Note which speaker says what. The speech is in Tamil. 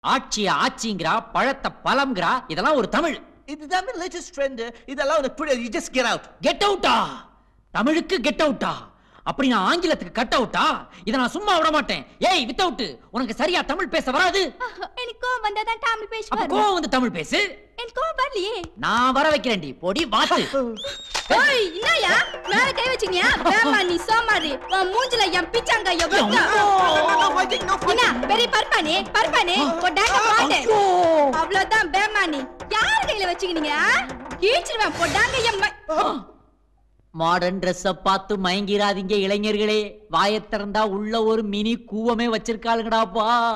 Speaker 1: ஆட்சிய ஆட்சிங்கிறா பழத்தை பழம்ங்கிறா இதெல்லாம் ஒரு தமிழ்
Speaker 2: இதுதான் லேட்டஸ்ட் ட்ரெண்ட் இதெல்லாம் உனக்கு புரியாது you just get out
Speaker 1: get அவுட்டா தமிழுக்கு கெட் அவுட்டா அப்படி நான் ஆங்கிலத்துக்கு கட் அவுட்டா இத நான் சும்மா விட மாட்டேன் ஏய் வித் அவுட் உனக்கு சரியா தமிழ் பேச வராது
Speaker 3: எனக்கு கோவம் வந்தாதான் தமிழ்
Speaker 1: அப்ப
Speaker 3: பேசுவார்
Speaker 1: கோவம் வந்து தமிழ் பேசு
Speaker 3: எனக்கு கோவம் வரலையே
Speaker 1: நான் வர வைக்கிறேன்டி பொடி வாத்து
Speaker 3: ஓய் என்னயா மேல கை வச்சீங்க வேமா நீ சோமாரி உன் மூஞ்சில என் பிச்சாங்க எவ்வளவு என்ன பெரிய பர்பானே பர்பானே பொட்டாங்க பாட்டு அவ்வளவுதான் பேமானி யார் கையில வச்சுக்கினீங்க கீச்சிருவேன் பொட்டாங்க என் ம-
Speaker 1: மாடர்ன் ட்ரெஸ்ஸ பார்த்து மயங்கிராதீங்க இளைஞர்களே வாயத் திறந்தா உள்ள ஒரு மினி கூவமே வச்சிருக்காளுங்கடாப்பா